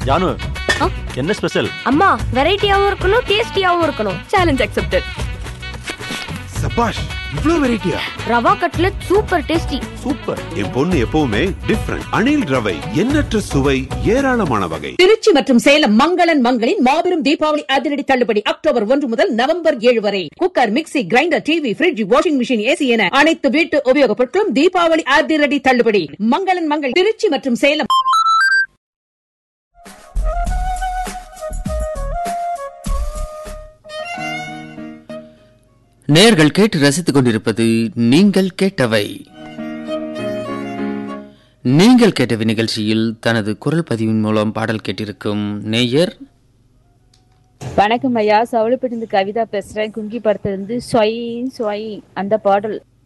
ஜானு ஆ? என்ன ஸ்பெஷல் அம்மா வெரைட்டியாவும் இருக்கணும் டேஸ்டியாவும் இருக்கணும் சேலஞ்ச் அக்செப்டட் சபாஷ் இவ்ளோ வெரைட்டியா rava cutlet super tasty super என் பொண்ணு எப்பவுமே டிஃப்ரெண்ட் அணில் ரவை எண்ணற்ற சுவை ஏராளமான வகை திருச்சி மற்றும் சேலம் மங்களன் மங்களின் மாபெரும் தீபாவளி அதிரடி தள்ளுபடி அக்டோபர் ஒன்று முதல் நவம்பர் ஏழு வரை cooker mixie grinder TV fridge washing machine AC என அனைத்து வீட்டு உபயோகப் பொருட்களும் தீபாவளி அதிரடி தள்ளுபடி மங்களன் மங்கள் திருச்சி மற்றும் சேலம் நேர்கள் கேட்டு ரசித்துக் கொண்டிருப்பது நீங்கள் கேட்டவை நீங்கள் கேட்டவை நிகழ்ச்சியில் தனது குரல் பதிவின் மூலம் பாடல் கேட்டிருக்கும் நேயர் வணக்கம் ஐயா சவுளப்பட்டிருந்து கவிதா பேசுறேன் குங்கி படத்துல இருந்து சொய் சொய் அந்த பாடல்